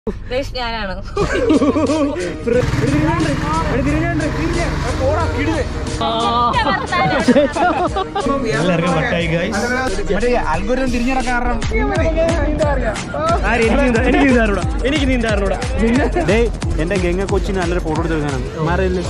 Guys ഞാനാണ് എല്ലാവർക്കും വട്ടായി guys മറ്റേ അൽഗോരിതം തിരിഞ്ഞിട കാരണം ആര് എനിക്ക് നീന്താ എനിക്ക് നീന്താറിനൂടാ എനിക്ക് നീന്താറിനൂടാ ഡേയ് എന്റെ ഗംഗ കൊച്ചിന് നല്ലൊരു ഫോട്ടോ എടുത്ത് വെക്കാനാണ് മാറിയില്ലേ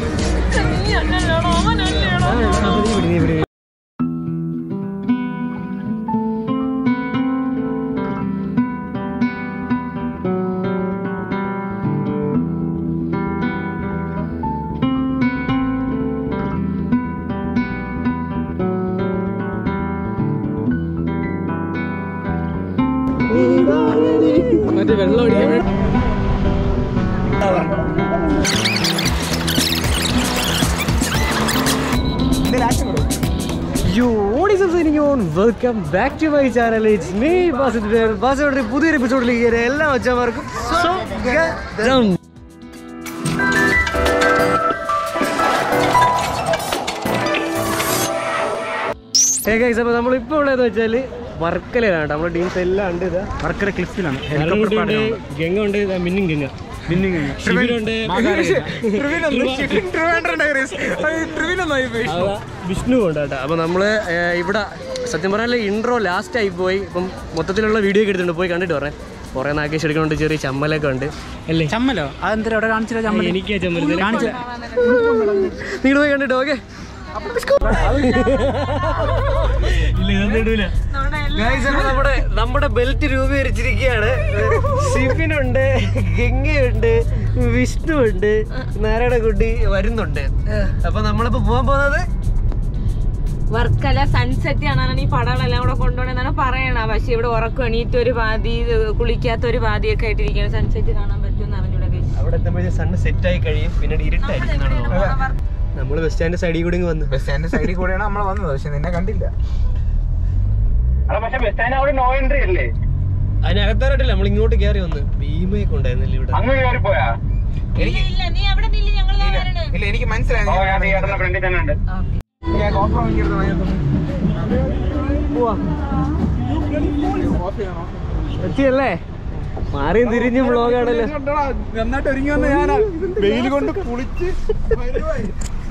മറ്റേ വെള്ളം ഒഴിക്കാൻ യോ what is up signing on welcome back to my channel it's me Basith ബേർ ബാസിയുടെ പുതിയൊരു എപ്പിസോഡിലേക്ക് കയറിയ എല്ലാ അച്ഛന്മാർക്കും സ്വാഗതം ഹേ ഗൈസ് അപ്പോൾ നമ്മളിപ്പോൾ ഉള്ളതെന്ന് വെച്ചാൽ വർക്കലയിലാണ് കേട്ടോ നമ്മുടെ ടീംസ് എല്ലാം ഉണ്ട് ഇതാ വർക്കര ക്ലിഫിലാണ് ഉണ്ട് ഗംഗ ഉണ്ട് ഇതാ മിന്നും ഗംഗ ശിവനുണ്ട് അതാ വിഷ്ണു ഉണ്ട് കേട്ടോ അപ്പോൾ നമ്മൾ ഇവിടെ സത്യം പറഞ്ഞാൽ ഇൻട്രോ ലാസ്റ്റ് ആയി പോയി ഇപ്പം മൊത്തത്തിലുള്ള വീഡിയോ ഒക്കെ എടുത്തിട്ടുണ്ട് പോയി കണ്ടിട്ട് പറഞ്ഞേ കുറേ നാക്കേശ് എടുക്കുന്നുണ്ട് ചെറിയ ചമ്മലൊക്കെ ഉണ്ട് അല്ലേ ചമ്മലോ അതെന്താ അവിടെ കാണിച്ചില്ല ചമ്മൽ എനിക്ക് ചമ്മൽ കാണിച്ച നിങ്ങൾ പോയി കണ്ടിട്ടോ ഓക്കെ ഇല്ല ഇതൊന്നും ഇടൂല Guys, അപ്പൊ നമ്മുടെ നമ്മുടെ ബെൽറ്റ് രൂപീകരിച്ചിരിക്കുകയാണ് സിഫിനുണ്ട് ഗംഗയുണ്ട് വിഷ്ണു ഉണ്ട് നാരായണക്കുട്ടി വരുന്നുണ്ട് അപ്പൊ നമ്മളിപ്പോ പോകാൻ പോകുന്നത് വർക്കല സൺസെറ്റ് കാണാനാണ് ഈ പടങ്ങളെല്ലാം കൂടെ കൊണ്ടുപോകണമെന്നാണ് പറയണ പക്ഷെ ഇവിടെ ഉറക്കം എണീറ്റ് ഒരു പാതി ഇത് കുളിക്കാത്ത ഒരു പാതിയൊക്കെ ആയിട്ടിരിക്കുകയാണ് സൺസെറ്റ് കാണാൻ പറ്റുമെന്ന് അറിഞ്ഞൂടെ guys. അവിടെ എത്തുമ്പോഴേ സൺ സെറ്റ് ആയി കഴിയും പിന്നീട് ഇരുട്ടായിരിക്കും എന്നാണ് തോന്നുന്നത്. നമ്മള് ബസ് സ്റ്റാൻഡ് സൈഡിൽ കൂടി ഇങ്ങ് വന്നു ബസ് സ്റ്റാൻഡ് സൈഡിൽ കൂടെയാണ് നമ്മൾ വന്നത് പക്ഷെ നിന്നെ കണ്ടില്ല അതിനകത്താറായിട്ടില്ല നമ്മൾ ഇങ്ങോട്ട് കയറി വന്ന് ഭീമയൊക്കെ ഉണ്ടായിരുന്നില്ല ഇവിടെ എനിക്ക് ഇല്ല നീ അവിടെ നില്ല ഞങ്ങൾ ഇല്ല എനിക്ക് മനസ്സിലായി ഞാൻ GoPro വാങ്ങിയെടുത്ത് വാങ്ങിയെടുത്ത്. എത്തിയല്ലേ മാറിയും തിരിഞ്ഞും വ്ളോഗാണല്ലോ കണ്ടോടാ, നന്നായിട്ട് ഒരുങ്ങി വന്ന ഞാനാ വെയിൽ കൊണ്ട് കുളിച്ച് വരുവായി.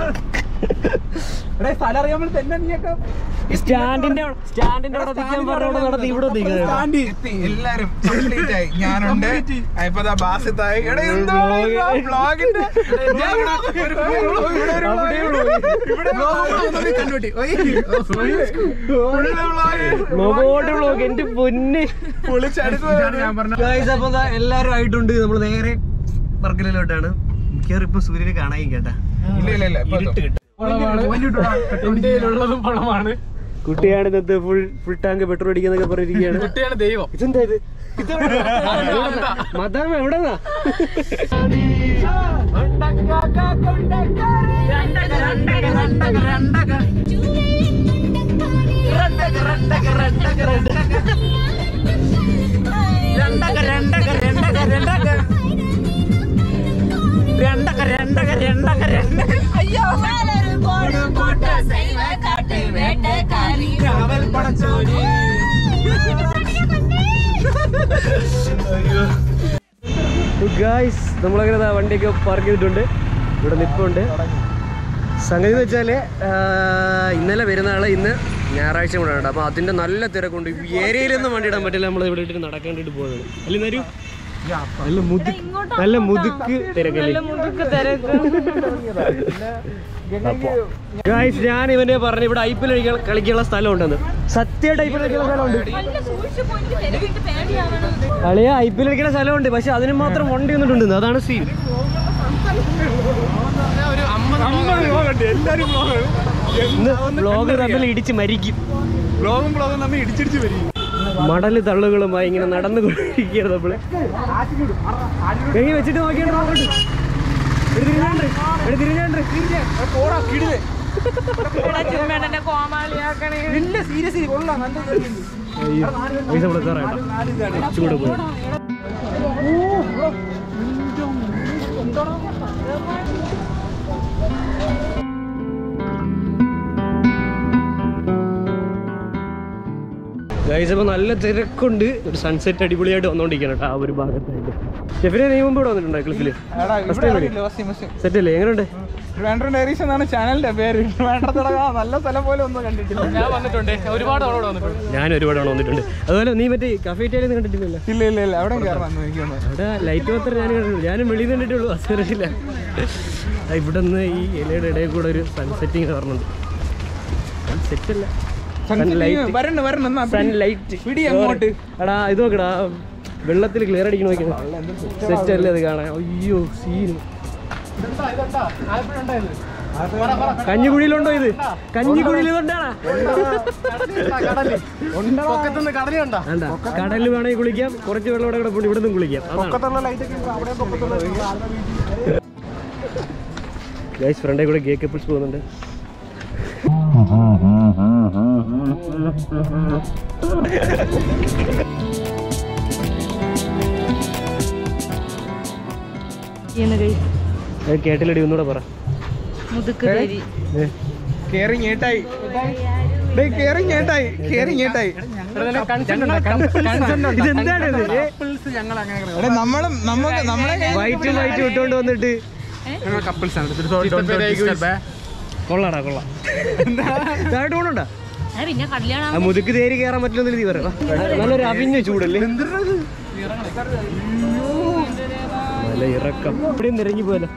എടേ, സ്ഥലം അറിയാൻ തന്നെ നീയൊക്കെ സ്റ്റാൻഡിന്റെ സ്റ്റാൻഡിന്റെ അവിടെ നിൽക്കാൻ പറഞ്ഞോണ്ട് നടത്തി ഇവിടെ നിൽക്കുന്നത് സ്റ്റാൻഡിൽ എത്തി എല്ലാരും കംപ്ലീറ്റ് ആയി ഞാനുണ്ട് ഇപ്പൊ ദാ ബാസിത്തായി എടാ എന്താണ് ഈ vlog-ന്റെ? ഞാൻ ഇവിടെ ഒരു vlog, ഇവിടെ ഒരു vlog, ഇവിടെ vlog ഒന്ന് കണ്ടുപിടി. ഒയ്. ഇവിടെ vlog. മൊബോട്ട് വ്ളോഗ് എന്റെ പൊന്ന് പൊളിച്ചടുത്ത് വരാണ് ഞാൻ പറഞ്ഞത്. ഗൈസ് അപ്പൊ ദാ എല്ലാരും ആയിട്ടുണ്ട് നമ്മൾ നേരെ വർക്കലിലോട്ടാണ് മിക്കവാറും ഇപ്പൊ സൂര്യനെ കാണാൻ കേട്ടാ ഇല്ല ഇല്ല ഇല്ല ഇപ്പൊ ഇരുട്ട് കിട്ടും ഉള്ളതും പണമാണ് കുട്ടിയാണ് ഇന്നത്തെ ഫുൾ ഫുൾ ടാങ്ക് പെട്രോൾ അടിക്കാന്നൊക്കെ പറഞ്ഞിരിക്കുകയാണ് കുട്ടിയാണ് ദൈവം ഇതെന്താ ഇത് മതാമ എവിടെന്നാ ഗായ്സ് നമ്മളങ്ങനെ ദാ വണ്ടിയൊക്കെ പാർക്ക് ചെയ്തിട്ടുണ്ട് ഇവിടെ നിൽപ്പുണ്ട് സംഗതി എന്ന് വെച്ചാൽ ഇന്നലെ പെരുന്നാൾ ഇന്ന് ഞായറാഴ്ച കൂടെ ഉണ്ട് അപ്പോൾ അതിൻ്റെ നല്ല തിരക്കുണ്ട് ഈ ഏരിയയിലൊന്നും വണ്ടി ഇടാൻ പറ്റില്ല നമ്മൾ ഇവിടെ ഇട്ടിട്ട് നടക്കാണ്ടിട്ട് പോകുന്നത് അല്ലേ നരു നല്ല മുതുക്ക് നല്ല മുതുക്ക് തിരക്കല്ലേ മുതുക്ക് തിരക്ക് ഗായ്സ് ഞാൻ ഇവനെ പറഞ്ഞു ഇവിടെ ഐ പി എൽ കളിക്കാനുള്ള സ്ഥലം ഉണ്ടെന്ന് സത്യമായിട്ട് ഐ പി എൽ കളിക്കുന്ന സ്ഥലമുണ്ട് നല്ല സൂക്ഷിച്ചു പോയി തിരക്കിട്ട് പേടിയാവണം കളിയ ഐ പി എൽ കളിക്കുന്ന സ്ഥലമുണ്ട് പക്ഷെ അതിന് മാത്രം വണ്ടി വന്നിട്ടുണ്ട് അതാണ് സീൻ എല്ലാരും ഇന്ന് വ്ളോഗ് തമ്മിൽ ഇടിച്ച് മരിക്കും ബ്ലോഗും ബ്ലോഗും തമ്മിൽ ഇടിച്ചിടിച്ച് വരും മടല് തള്ളുകളുമായി ഇങ്ങനെ നടന്നു കൊണ്ടിരിക്കുകയാണ് നമ്മള് കൈ വെച്ചിട്ട് നോക്കിയാണ് നോക്കട്ട് തിരിഞ്ഞാണ്ട് ചുമ്മേടന്റെ കോമാളിയാക്കണേ ഇല്ല സീരിയസ് കൊള്ളാം നല്ല പൈസ കൊടുക്കാറായിട്ടോ കുറച്ചുകൂടെ പോയി ഗൈസ് അപ്പോൾ നല്ല തിരക്കുണ്ട് ഒരു സൺസെറ്റ് അടിപൊളിയായിട്ട് വന്നുകൊണ്ടിരിക്കണം കേട്ടോ ആ ഒരു ഭാഗത്തായിട്ട് ഷെഫിനെ നീ മുമ്പ് ഇവിടെ വന്നിട്ടുണ്ടോ ക്ലിപ്പിൽ എടാ ഇവിടെ ആളില്ല, വസീം, വസീം. സെറ്റ് അല്ലേ എങ്ങനെയുണ്ട് ട്രിവാൻഡ്രം ഡയറീസ് എന്നാണ് ചാനലിന്റെ പേര് ട്രിവാൻഡ്രത്തുള്ള നല്ല സ്ഥലം പോലെ ഒന്നും കണ്ടിട്ടില്ല ഞാൻ വന്നിട്ടുണ്ട് ഒരുപാട് അവിടെ വന്നിട്ടുണ്ട് ഞാൻ ഒരുപാട് തവണ വന്നിട്ടുണ്ട് അതുപോലെ നീ മറ്റേ കഫേ ഇറ്റാലിയൻ കണ്ടിട്ടില്ലല്ലോ ഇല്ല ഇല്ല ഇല്ല അവിടെ കയറണം എനിക്ക് തോന്നുന്നു അവിടെ ലൈറ്റ് മാത്രമേ ഞാൻ കണ്ടിട്ടുള്ളൂ ഞാനും വെളിയിൽ നിന്ന് കണ്ടിട്ടുള്ളൂ അസറിയില്ല ഇവിടെ നിന്ന് ഈ ഇലയുടെ ഇടയിൽ കൂടെ ഒരു സൺസെറ്റിങ് പറഞ്ഞുണ്ട് സൺസെറ്റ് അല്ല സൺലൈറ്റ് വരണം വരണം എന്നാ പിടി. സൺലൈറ്റ് പിടി അങ്ങോട്ട്. എടാ ഇത് നോക്കടാ വെള്ളത്തിൽ ക്ലിയർ അടിക്കണ നോക്കണം സെറ്റ് അല്ലേ അത് കാണാൻ അയ്യോ സീൻ കഞ്ഞിക്കുഴിയിലുണ്ടോ ഇത് കഞ്ഞിക്കുഴിയിൽ ഇതുണ്ടാടാ പൊക്കത്തുനിന്ന് കടല് കണ്ടാ? വേണ്ട കടലിൽ വേണമെങ്കിൽ കുളിക്കാം കുറച്ച് വെള്ളം ഇവിടെ കിടപ്പുണ്ട് ഇവിടെ നിന്നും കുളിക്കാം അതാണ് പൊക്കത്തുള്ള ലൈറ്റ് ഒക്കെ അവിടെ പൊക്കത്തുള്ള ഗൈസ് ഫ്രണ്ടേ കൂടെ ഗേ കപ്പിൾസ് പോകുന്നുണ്ട് അത് കേട്ടില്ലടി ഒന്നുകൂടെ പറ മുതുക്ക് പേരി ഏ. കേറി ഞേട്ടായി ഡേയ് കേറി ഞേട്ടായി കേറി ഞേട്ടായി ഇതെന്താണ് ഇത് ഏ? എടാ നമ്മളും നമുക്ക് നമ്മളെ വൈറ്റും വൈറ്റും ഇട്ടുകൊണ്ട് വന്നിട്ട് കൊള്ളാടാ കൊള്ളാം ഇതായിട്ട് കൊണ്ടുണ്ടാ ആ, പിന്നെ കല്യാണം ആ മുതുക്ക് തേരി കയറാൻ പറ്റില്ലെന്ന് നീ പറയാം നല്ലൊരു അവിഞ്ഞ ചൂടല്ലേ നല്ല ഇറക്കം ഇവിടെയും നിരങ്ങി പോലെ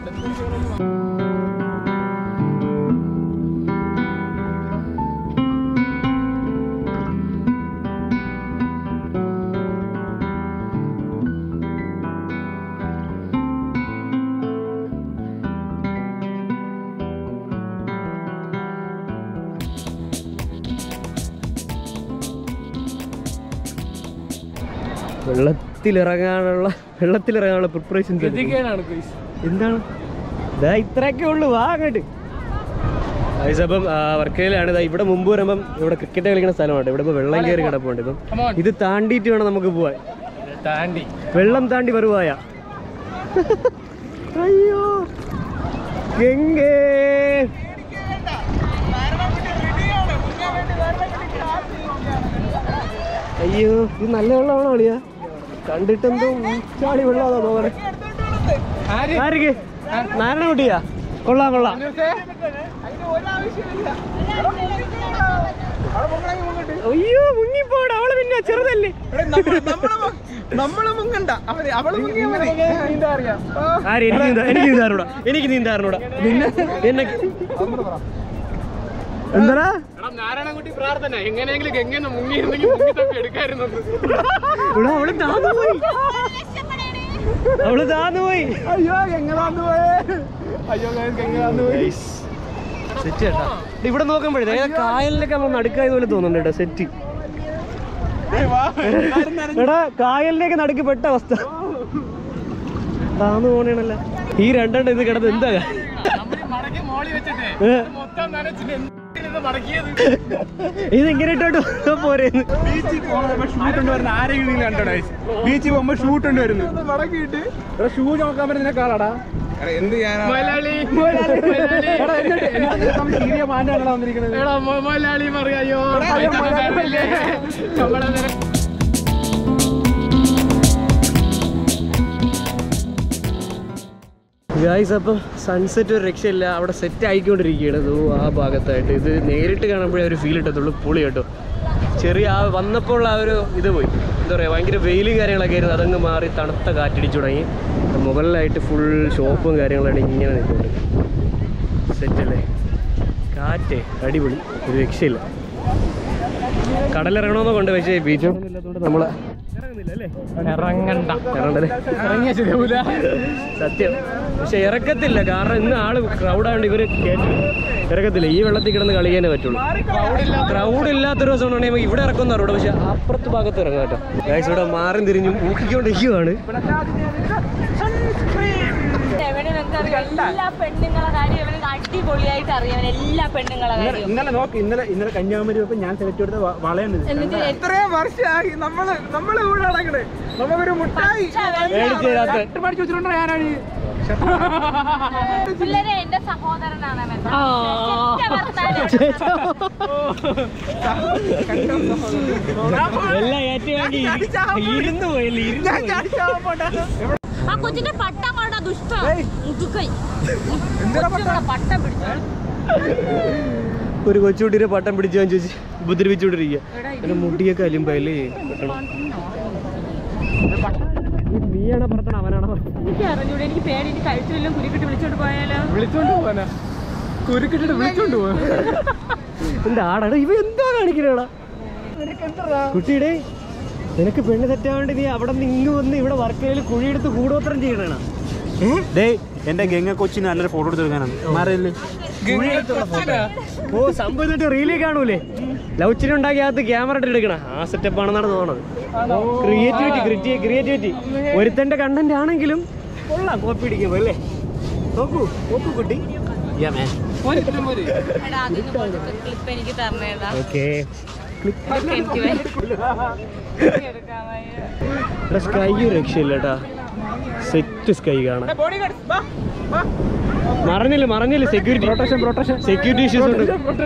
വെള്ളത്തിലിറങ്ങാനുള്ള വെള്ളത്തിലിറങ്ങാനുള്ള പ്രിപ്പറേഷൻസ് എന്താണ് ഇതാ ഇത്രയൊക്കെ ഉള്ളു വാ അങ്ങോട്ട് ഗൈസ് അപ്പം വർക്കയിലാണ് ഇതാ ഇവിടെ മുമ്പ് വരുമ്പം ഇവിടെ ക്രിക്കറ്റ് കളിക്കുന്ന സ്ഥലമാണ് ഇവിടെ ഇപ്പോൾ വെള്ളം കയറി കിടപ്പുണ്ട് ഇപ്പം ഇത് താണ്ടിയിട്ട് വേണം നമുക്ക് പോവാൻ താണ്ടി വെള്ളം താണ്ടി വരുവായ അയ്യോ ഗംഗേ അയ്യോ ഇത് നല്ല വെള്ളമാണോ അളിയാ കണ്ടിട്ടെന്തോ ചാടി വെള്ളമാണോ നോക്കണേ ആർക്ക് നാരായണ കുട്ടിയാ കൊള്ളാം കൊള്ളാം അയ്യോ മുങ്ങിപ്പോടാ അവള് പിന്നെ ചെറുതല്ലേ നമ്മള് മുങ്ങണ്ട അവര് അവള് മുങ്ങിയാ മതി അറിയാം ആര് എനിക്ക് നീന്താ എനിക്ക് നീന്താറിനൂടാ എനിക്ക് നീന്താറിനൂടാ നിന്നെ എന്നെ എന്താടാ നാരായണൻകുട്ടി പ്രാർത്ഥന എങ്ങനെയെങ്കിലും ഗംഗന്ന് മുങ്ങിയിരുന്നെങ്കിൽ മുങ്ങി തപ്പി എടുക്കായിരുന്നു ഇവിടെ അവള് താന്നു പോയി അവള് താന്നു പോയി അയ്യോ ഗംഗതാന്ന് പോയേ അയ്യോ ഗംഗതാന്ന് പോയി സെറ്റ് ചേട്ടാ ഇവിടെ നോക്കുമ്പോഴേ കായലിലൊക്കെ നമ്മൾ നടുക്കായത് പോലെ തോന്നുന്നുണ്ട് കേട്ടോ സെറ്റ് എടാ കായലിലേക്ക് നടുക്ക് പെട്ട അവസ്ഥ താന്നു പോണേണല്ല ഈ രണ്ടെണ്ണം ഇത് കിടന്ന് എന്താ മടക്കി മോളി വെച്ചിട്ട് ഏ, മൊത്തം നനച്ചിട്ട് എന്തിനാ മടക്കിയത് ഇത് ഇങ്ങനെ ഇട്ടോട്ട് പോരേന്ന് ബീച്ചിൽ പോകുമ്പോ ഷൂട്ട് ഉണ്ട് വരുന്ന ആരെങ്കിലും കണ്ടോടാ ബീച്ചിൽ പോകുമ്പോ ഷൂട്ട് ഉണ്ട് വരുന്നു മടക്കിയിട്ട് ഷൂ നോക്കാൻ പറ്റുന്ന കാളാടാ എന്ത് മലയാളി സീരിയ മാറ്റാണല്ലോ വന്നിരിക്കുന്നത് മലയാളി പറയായോ ഗായ്സ് അപ്പം സൺസെറ്റ് ഒരു രക്ഷയില്ല അവിടെ സെറ്റ് ആയിക്കൊണ്ടിരിക്കുകയാണ് ഇതോ ആ ഭാഗത്തായിട്ട് ഇത് നേരിട്ട് കാണുമ്പോഴേ ഒരു ഫീൽ കിട്ടത്തുള്ളൂ പൊളി കേട്ടോ ചെറിയ ആ വന്നപ്പോൾ ആ ഒരു ഇത് പോയി എന്താ പറയുക ഭയങ്കര വെയിലും കാര്യങ്ങളൊക്കെ ആയിരുന്നു അതങ്ങ് മാറി തണുത്ത കാറ്റടിച്ചു തുടങ്ങി മുകളിലായിട്ട് ഫുൾ ഷോപ്പും കാര്യങ്ങളാണ് ഇങ്ങനെ നിൽക്കുന്നത് സെറ്റല്ലേ കാറ്റ് അടിപൊളി ഒരു രക്ഷയില്ല കടലിറങ്ങണമെന്നോ കൊണ്ട് പക്ഷേ ബീച്ചോടൊന്നും ഇല്ലാത്തതുകൊണ്ട് നമ്മൾ ഇറങ്ങുന്നില്ല അല്ലേ ഇറങ്ങണ്ട ഇറങ്ങണ്ടല്ലേ ഇറങ്ങിയ ശരിയാവൂല സത്യം പക്ഷെ ഇറക്കത്തില്ല കാരണം ഇന്ന് ആള് ക്രൗഡാണ്ട് ഇവര് കേറ്റി ഇറക്കത്തില്ല ഈ വെള്ളത്തിൽ കിടന്ന് കളിക്കാനേ പറ്റുള്ളൂ ക്രൗഡ് ഇല്ലാത്തൊരു ദിവസം ഉണ്ടെങ്കിൽ ഇവിടെ ഇറക്കുന്ന റോഡ് പക്ഷെ അപ്പുറത്ത് ഭാഗത്ത് ഇറങ്ങാം കേട്ടോ ഗൈസ് ഇവിടെ മാറി തിരിഞ്ഞും ഊക്കിക്കൊണ്ടിരിക്കുവാണ് എവിടെ നമുക്ക് എല്ലാ പെണ്ണുങ്ങളെ കാര്യം ഇവന് അടിപൊളിയായിട്ട് അറിയാം ഇവന് എല്ലാ പെണ്ണുങ്ങളെ കാര്യം ഇന്നലെ നോക്ക് ഇന്നലെ ഇന്നലെ കന്യാകുമാരി പോയപ്പോ ഞാൻ സെലക്ട് എടുത്ത വ- വളയാണ് ഇത്. എന്നിട്ട് ഇത്രയും വർഷമായി നമ്മള് നമ്മള് ഇവിടെ നടക്കണേ നമുക്കൊരു മുട്ടായി മേടിച്ച് തരാത്ത ഇട്ട് മേടിച്ച് വെച്ചിട്ടുണ്ടോ ഞാനാണ് പിള്ളേരെ എന്റെ സഹോദരനാണ് അവൻ. ആ. എന്റെ ഭർത്താവ്. എല്ലാം ഏറ്റുവാങ്ങി ഇരുന്ന് പോയില്ലേ ഇരുന്ന് പോയി. ആ കൊച്ചിന്റെ പട്ടം കൊണ്ട ദുഷ്ട മുതുക്കൈ കൊച്ചുങ്ങളെ പട്ടം പിടിച്ചു ഒരു കൊച്ചുകുട്ടീനെ പട്ടം പിടിച്ചു ഞാൻ ചോദിച്ചു ഉപദ്രവിച്ചുകൊണ്ടിരിക്കുക എന്റെ മുടിയൊക്കെ അലിമ്പല്ലേ നീയാണോ പുറത്തണം അവനാണോ എനിക്ക് അറിഞ്ഞൂടെ എനിക്ക് പേടി എനിക്ക് കഴിച്ചു വല്ലതും കുരുക്കിട്ട് വിളിച്ചോണ്ട് പോയാലോ വിളിച്ചോണ്ട് പോവാനാ കുരുക്കിട്ടിട്ട് വിളിച്ചോണ്ട് പോവാ എന്റെ ആടാ ഇവ എന്തോ കാണിക്കണേടാ കുട്ടിയുടെ നിനക്ക് പെണ്ണ് തെറ്റാണ്ട് നീ അവിടെ നിന്ന് ഇങ്ങ് വന്ന് ഇവിടെ വർക്കയിൽ കുഴിയെടുത്ത് കൂടോത്രം ചെയ്യണേണ ഡേ എന്റെ ഗംഗ കൊച്ചിന് നല്ലൊരു ഫോട്ടോ എടുത്ത് എടുക്കാനാണ് മാറിയല്ലേ ഓ സംഭവം എന്നിട്ട് റീലി കാണൂലേ ലൗച്ചിന് ഉണ്ടാക്കി അകത്ത് ക്യാമറ ഇട്ട് എടുക്കണ ആ സെറ്റപ്പ് ആണെന്നാണ് തോന്നുന്നത് ക്രിയേറ്റിവിറ്റി ക്രിയേറ്റിവിറ്റി ഒരുത്തന്റെ കണ്ടന്റ് ആണെങ്കിലും കൊള്ളാം കോപ്പി അടിക്കുമ്പോ അല്ലേ നോക്കൂ നോക്കൂ കുട്ടി എടാ അതിന് പോലത്തെ ക്ലിപ്പ് എനിക്ക് തരണേടാ ഓക്കെ ഇതൊക്കെ എനിക്ക് എടുക്കാൻ വയ്യ സ്കൈ രക്ഷയില്ല കേട്ടാ സെറ്റ് സ്കൈ കാണാൻ ബോഡി ഗാർഡ്സ് വാ വാ മറഞ്ഞില്ല മറഞ്ഞില്ല security protection protection security issues ഉണ്ട്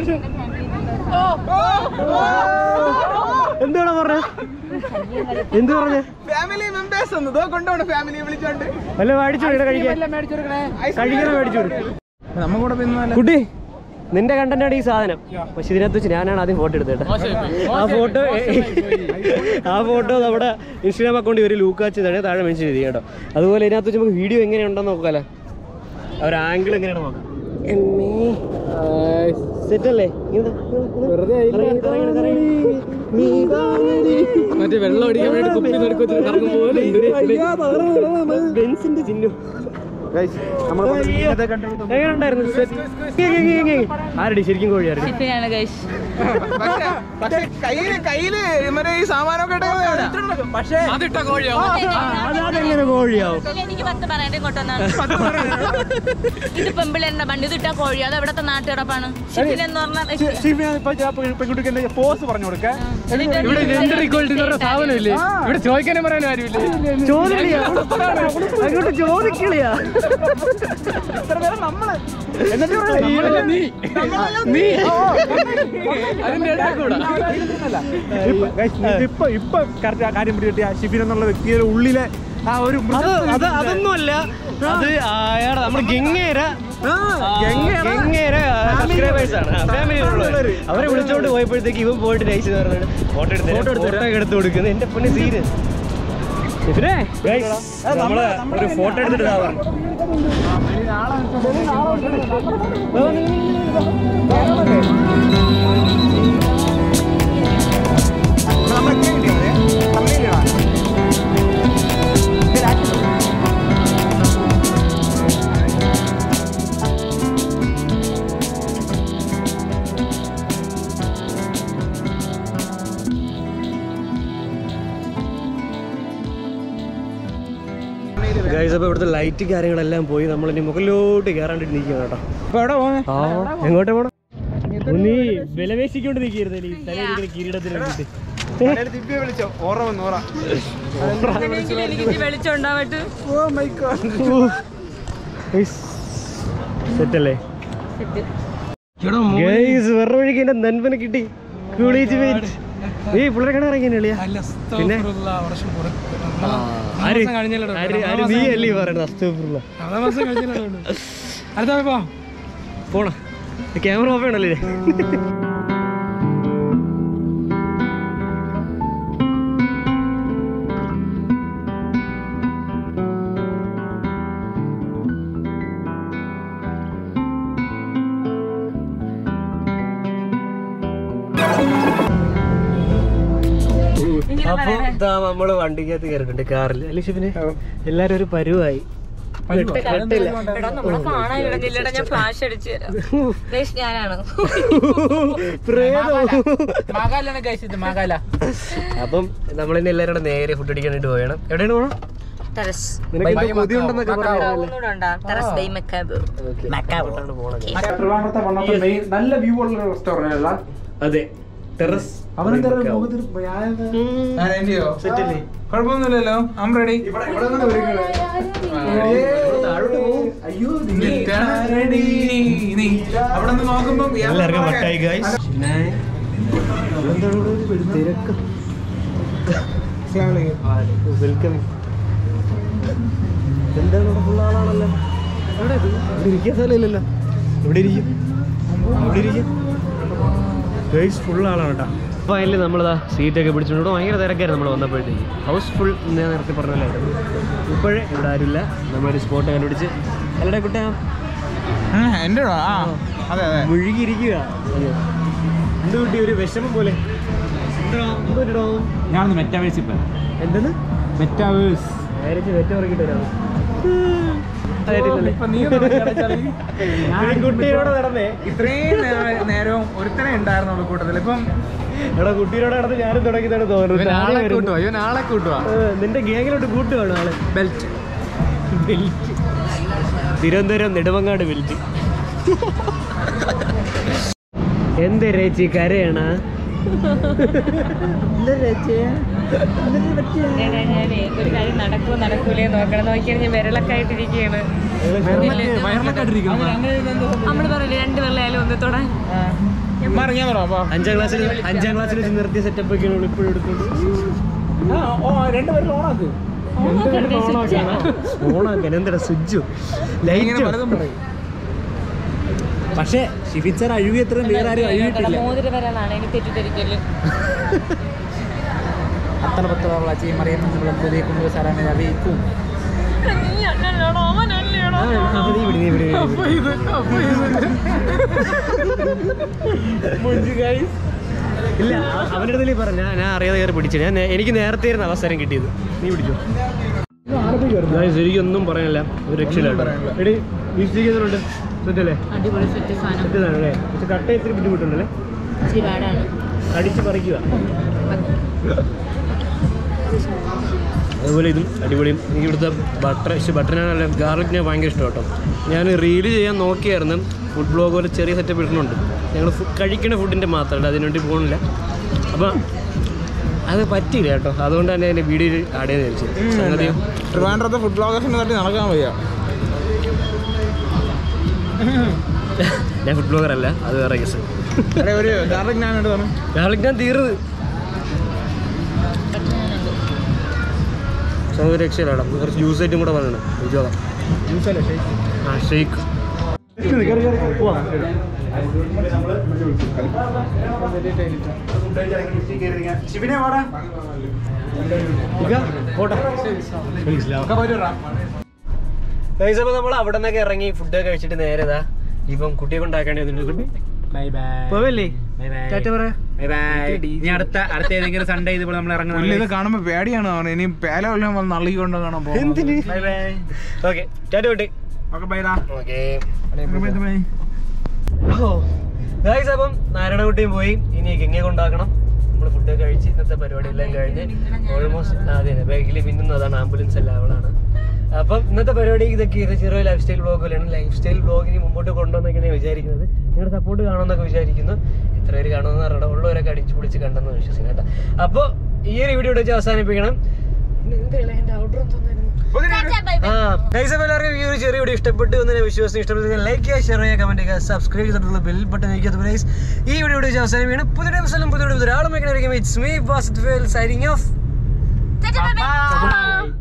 എന്താണ് പറഞ്ഞ എന്ത് പറഞ്ഞ ഫാമിലി മെമ്പേഴ്സ് ഒന്ന് ഇതോ കൊണ്ടുപോകണം ഫാമിലിയെ വിളിച്ചോണ്ട് വല്ല മേടിച്ചു ഇവിടെ കഴിക്കാൻ കഴിക്കാൻ മേടിച്ചു നമ്മ കൂടെ പിന്നെ കുട്ടി നിന്റെ കണ്ടന്റാണ് ഈ സാധനം പക്ഷെ ഇതിനകത്ത് വെച്ച് ഞാനാണ് ആദ്യം ഫോട്ടോ എടുത്തത് ആ ഫോട്ടോ ആ ഫോട്ടോ നമ്മുടെ ഇൻസ്റ്റാഗ്രാം അക്കൗണ്ടിൽ ഒരു ലൂക്കാച്ചതാണ് താഴെ മെൻഷൻ ചെയ്ത് കേട്ടോ അതുപോലെ ഇതിനകത്ത് വെച്ച് നമുക്ക് വീഡിയോ എങ്ങനെയുണ്ടെന്ന് നോക്കാലോ ആ ഒരു ആംഗിൾ എങ്ങനെയാണ് നോക്കാം സെറ്റ് അല്ലേ മറ്റേ വെള്ളം അടിക്കാൻ വേണ്ടി കുപ്പി നടുക്കത്തിൽ കറങ്ങും പോലെ ബെൻസിന്റെ ചിഹ്നം എങ്ങനെയുണ്ടായിരുന്നു ആരടി ശരിക്കും കോഴി ആരടി ഷിപ്പിനാണ് ഗൈസ് പക്ഷെ പക്ഷെ കയ്യില് കയ്യില് മറ്റേ ഈ സാമാനമൊക്കെ ഇട്ടേ പക്ഷേ അതിട്ട കോഴിയോ അത് അതെങ്ങനെ കോഴിയാവും എനിക്ക് പത്ത് പറയണ്ടേ കൊണ്ടുവന്നാണ് ഇത് പെമ്പിളേണ്ട ബണ്ട് ഇതിട്ടാ കോഴി അത് എവിടത്തെ നാട്ടുകിടപ്പാണ് ഷിപ്പിനെന്ന് പറഞ്ഞാൽ പെൺകുട്ടിക്ക് പോസ് പറഞ്ഞു കൊടുക്ക എന്നിട്ട് ഇവിടെ ജെൻഡർ ഇക്വാലിറ്റി എന്ന് പറഞ്ഞ സാധനമില്ലേ ഇവിടെ ചോദിക്കാനും പറയാനും ആരുമില്ലേ ചോദിക്കിളിയാ അങ്ങോട്ട് ചോദിക്കിളിയാ നമ്മളല്ല നീ നീ അതിന്റെ ഇടയിൽ കൂടെ ഇപ്പൊ ഇപ്പൊ കറക്റ്റ് കാര്യം പിടി കിട്ടിയ ഷിബിൻ എന്നുള്ള വ്യക്തിയുടെ ഉള്ളിലെ ആ ഒരു അത് അത് അതൊന്നുമല്ല അത് അയാളെ നമ്മൾ ഗംഗേര ഗംഗേര സബ്സ്ക്രൈബേഴ്സ് ആണ് ഫാമിലി അവരെ വിളിച്ചോണ്ട് പോയപ്പോഴത്തേക്ക് ഇവൻ പോയിട്ട് നൈസ് പറഞ്ഞിട്ട് ഫോട്ടോ എടുത്ത് ഫോട്ടോ എടുത്ത് കൊടുക്കുന്നത് എന്റെ പൊന്നെ സീന് ഇവരെ നമ്മള് ഒരു ഫോട്ടോ എടുത്തിട്ട് ഇതാ പറഞ്ഞു ഗൈസ് അപ്പൊ ഇവിടുത്തെ ലൈറ്റ് കാര്യങ്ങളെല്ലാം പോയി നമ്മൾ ഇനി മുകളിലോട്ട് കയറാണ്ടിട്ട് നിൽക്കുക കേട്ടോ ഇപ്പൊ എവിടെ പോകുന്നേ ആ എങ്ങോട്ടാ പോണം നീ വിലവേശിക്കൊണ്ട് നിൽക്കരുത് നീ തലയിരിക്കുന്ന കിരീടത്തിന് വേണ്ടിട്ട് ദിവ്യ വിളിച്ചോ ഓറ വന്നു ഓറ എങ്ങനെയെങ്കിലും എനിക്ക് ഇനി വെളിച്ചം ഉണ്ടാവട്ടെ ഓ മൈ ഗോഡ് സെറ്റല്ലേ ഗൈസ് വേറെ വഴിക്ക് എന്റെ നൻപനെ കിട്ടി കുളിച്ച് പോയിട്ട് നീ പിള്ളേരെ കട ഇറങ്ങിയാ പിന്നെ ആര് ആര് ആര് നീ അല്ലേ പറയണത് അസ്തഫുള്ള പോണ ക്യാമറ ഓഫ് ചെയ്യണല്ലേ അപ്പൊ ഇതാ നമ്മള് വണ്ടിക്കകത്ത് കയറിയിട്ടുണ്ട് കാറിൽ അല്ലേ ഷിപ്പിന് എല്ലാരും ഒരു പരുവായി കെട്ടില്ല എടാ നമ്മളെ കാണാൻ ഇടഞ്ഞില്ലടാ ഞാൻ ഫ്ലാഷ് അടിച്ചു തരാം ഗൈസ് ഞാനാണ് പ്രേതം മകാലാണ് കഴിച്ചത് മകാല അപ്പം നമ്മളിന്ന് എല്ലാവരും കൂടെ നേരെ ഫുഡ് അടിക്കാനായിട്ട് പോകണം എവിടെയാണ് പോകണം ടെറസ് നിനക്ക് എന്തോ കൊതിയുണ്ടെന്നൊക്കെ പറഞ്ഞല്ലേ ടെറസ് ബൈ മെക്കാബ് ട്രിവാൻഡ്രത്തെ one of the main- നല്ല വ്യൂ ഉള്ള റെസ്റ്റോറന്റ് അല്ല അതെ ടെറസ് അവനെന്താ മുഖത്ത് എന്റെയോ കുഴപ്പമൊന്നുമില്ലല്ലോ ഐം റെഡി അയ്യോ റെഡി നീ അവിടെ നിന്ന് നോക്കുമ്പം എല്ലാവർക്കും വട്ടായി ഗൈസ് തിരക്ക് വെൽക്കം എന്താണ് ഇവിടെ ഫുൾ ആളാണല്ലോ ഇവിടെ ഇരിക്കാൻ സ്ഥലമില്ലല്ലോ ഇവിടെ ഇരിക്കും ഇവിടെ ഇരിക്കും ഗൈസ് ഫുൾ ആളാണ് കേട്ടോ ഫൈനലി നമ്മളിതാ സീറ്റൊക്കെ പിടിച്ചിട്ടുണ്ട് ഇവിടെ ഭയങ്കര തിരക്കായിരുന്നു നമ്മൾ വന്നപ്പോഴത്തേക്ക് ഹൗസ് ഫുൾ ഞാൻ നേരത്തെ പറഞ്ഞല്ലായിരുന്നു ഇപ്പോഴേ ഇവിടെ ആരുമില്ല നമ്മളൊരു സ്പോട്ട് കണ്ടുപിടിച്ച് അല്ലടാ കുട്ടാ എന്റെ ആ അതെ അതെ മുഴുകിയിരിക്കുക എന്ത് കുട്ടി ഒരു വിഷമം പോലെ എന്തുണ്ടോ ഞാനൊന്ന് മെറ്റാവേഴ്സ് ഇപ്പൊ എന്തെന്ന് മെറ്റാവേഴ്സ് ആയിരത്തി വെറ്റ ഉറക്കിട്ട് വരാം കുട്ടിയോടെ നടന്നേ ഇത്രയും നേ- നേരവും ഒരുത്തനെ ഉണ്ടായിരുന്നുള്ളൂ കൂട്ടത്തിൽ ഇപ്പം എടാ കുട്ടിയോടെ നടന്ന് ഞാനും തുടങ്ങിയതാണ് തോന്നുന്നത് നാളെ താഴെ വരുന്നു. കൂട്ടുവാ അയ്യോ നാളെ കൂട്ടുവാ ഏ, നിന്റെ ഗേങ്ങിലോട്ട് കൂട്ടുവാണ് ആള് belt belt Thiruvananthapuram Nedumangad belt എന്ത് രേച്ചി കരയണ ഞാനേ ഒരു കാര്യം നടക്കുമോ നടക്കൂലേ നോക്കണം നോക്കിയാൽ ഞാൻ വിരളൊക്കെ ആയിട്ടിരിക്കുകയാണ് നമ്മള് പറയില്ലേ രണ്ട് വെള്ളയായാലും ഒന്ന് തൊടാൻ ഇറങ്ങിയാ തുടങ്ങാം അഞ്ചാം ക്ലാസ്സിൽ അഞ്ചാം ക്ലാസ്സിൽ വെച്ച് നിർത്തിയ സെറ്റപ്പ് ഒക്കെയാണ് ഇപ്പോഴും എടുക്കുന്നത് രണ്ടുപേരും ഓണാക്ക് ഓണാക്കാൻ എന്താ സ്വിച്ച് ലൈറ്റ് പലതും പറയും പക്ഷേ ഷിഫിൻ സാർ അഴുകി എത്ര വേറെ ആരും അഴുകിയിട്ടില്ല മോതിര വരാനാണ് എനിക്ക് തെറ്റിദ്ധരിക്കല് അത്തല പത്തുള്ള ചെയ്യും അറിയുന്ന പുതിയ കൊണ്ടു സാറാണ് അറിയിക്കും ഇല്ല അ- അവന്റെ അടുത്ത് നീ പറഞ്ഞ ഞാൻ അറിയാതെ കയറി പിടിച്ചു ഞാൻ നേ- എനിക്ക് നേരത്തെ ആയിരുന്നു അവസരം കിട്ടിയത് നീ പിടിച്ചു ശരിക്കൊന്നും പറയാനില്ല ഒരു രക്ഷയില്ല എടി വീഴ്ചയ്ക്കുന്നുണ്ട് സെറ്റല്ലേ അടിപൊളി സെറ്റ് സാധനം സെറ്റാണ് അല്ലേ പക്ഷെ കട്ട ഇത്തിരി ബുദ്ധിമുട്ടുണ്ടല്ലേ ഇച്ചിരി പാടാണ് കടിച്ച് പറിക്കുക അതുപോലെ ഇതും അടിപൊളിയും എനിക്ക് ഇവിടുത്തെ ബട്ടർ പക്ഷെ ബട്ടറിനാണല്ല ഗാർലിക്കിനെ ഭയങ്കര ഇഷ്ടം കേട്ടോ ഞാൻ റീല് ചെയ്യാൻ നോക്കിയായിരുന്നു ഫുഡ് ബ്ലോഗ് പോലെ ചെറിയ സെറ്റപ്പ് ഇടുന്നുണ്ട് ഞങ്ങൾ കഴിക്കുന്ന ഫുഡിൻ്റെ മാത്രമല്ല അതിനുവേണ്ടി പോകുന്നില്ല അപ്പം അത് പറ്റിയില്ല കേട്ടോ അതുകൊണ്ട് തന്നെ എൻ്റെ വീഡിയോയിൽ ആഡ് ചെയ്ത് വിചാരിച്ചു സംഗതി ട്രിവാൻഡ്രത്തെ ഫുഡ് ബ്ലോഗേഴ്സിനെ തട്ടി നടക്കാൻ വയ്യ ഞാൻ ഫുഡ് ബ്ലോഗർ അല്ല അത് വേറെ കേസ് എടേ, ഒരു ഗാർലിക് ഞാൻ എടുത്താണ് ഗാർലിക് ഞാൻ തീർന്നത് സംഗതി രക്ഷയില്ല കുറച്ച് ജ്യൂസ് ആയിട്ടും കൂടെ പറയണം ചോദിച്ചോളാം ആ ഷെയ്ക്ക് ഷിഫിനെ വാടാ അപ്പോൾ നമ്മൾ അവിടെ നിന്നൊക്കെ ഇറങ്ങി ഫുഡ് കഴിച്ചിട്ട് നേരെ ഇതാ ഇപ്പം കുട്ടിയെ കൊണ്ടാക്കേണ്ടി വന്നിട്ടുണ്ട് കുട്ടി ബൈ ബൈ പോവല്ലേ ബൈ ബൈ ടാറ്റ പറ ബൈ ബൈ ഇനി അടുത്ത അടുത്ത ഏതെങ്കിലും സൺഡേ ഇതുപോലെ നമ്മൾ പുള്ളി ഇറങ്ങുന്നത് ഇത് കാണുമ്പോ പേടിയാണ് അവന് ഇനി പേല വല്ലതും വന്ന് നള്ളിക്കൊണ്ട് കാണാൻ പോകും എന്തിന് ബൈ ബൈ ഓക്കെ ടാറ്റ കുട്ടി okay bye okay bye guys അപ്പം നാരായണകുട്ടിയും പോയി ഇനി ഗംഗയെ കൊണ്ടാക്കണം നമ്മൾ ഫുഡ് കഴിച്ച് ഇന്നത്തെ പരിപാടി എല്ലാം കഴിഞ്ഞ് ഓൾമോസ്റ്റ് അതെ ബാഗിൽ പിന്നുന്നതാണ് ആംബുലൻസ് എല്ലാം അവളാണ് അപ്പം ഇന്നത്തെ പരിപാടി ഇതൊക്കെ ഇത് ചെറിയ ലൈഫ് സ്റ്റൈൽ ബ്ലോഗ് പോലെയാണ് ലൈഫ് സ്റ്റൈൽ ബ്ലോഗിന് മുമ്പോട്ട് കൊണ്ടുവന്നൊക്കെയാണ് ഞാൻ വിചാരിക്കുന്നത് നിങ്ങളുടെ സപ്പോർട്ട് കാണുമെന്നൊക്കെ വിചാരിക്കുന്നു എത്ര പേര് കാണുമെന്ന് അറിയണം ഉള്ളവരൊക്കെ അടിച്ചു പൊളിച്ച് കണ്ടെന്ന് വിശ്വസിക്കുന്നു കേട്ടോ അപ്പോൾ ഈ ഒരു വീഡിയോ വെച്ച് അവസാനിപ്പിക്കണം പിന്നെ എന്തിനാ എൻ്റെ ഔട്ടർ തോന്നുന്നു ആ ഗൈസ് അപ്പോൾ എല്ലാവർക്കും ഈ ഒരു ചെറിയ വീഡിയോ ഇഷ്ടപ്പെട്ടു എന്ന് ഞാൻ വിശ്വസിക്കുന്നു ഇഷ്ടപ്പെട്ടു ലൈക്ക് ചെയ്യുക ഷെയർ ചെയ്യുക കമന്റ് ചെയ്യുക സബ്സ്ക്രൈബ് ചെയ്തിട്ടുള്ള ബെൽ ബട്ടൺ നിൽക്കാത്ത ഗൈസ് ഈ വീഡിയോ വെച്ച് അവസാനിപ്പിക്കണം പുതിയ ദിവസം പുതിയ ഒരാളും ഇറ്റ്സ് മീ വാസിത് ഫെയിൽ സൈനിങ് ഓഫ് Bye.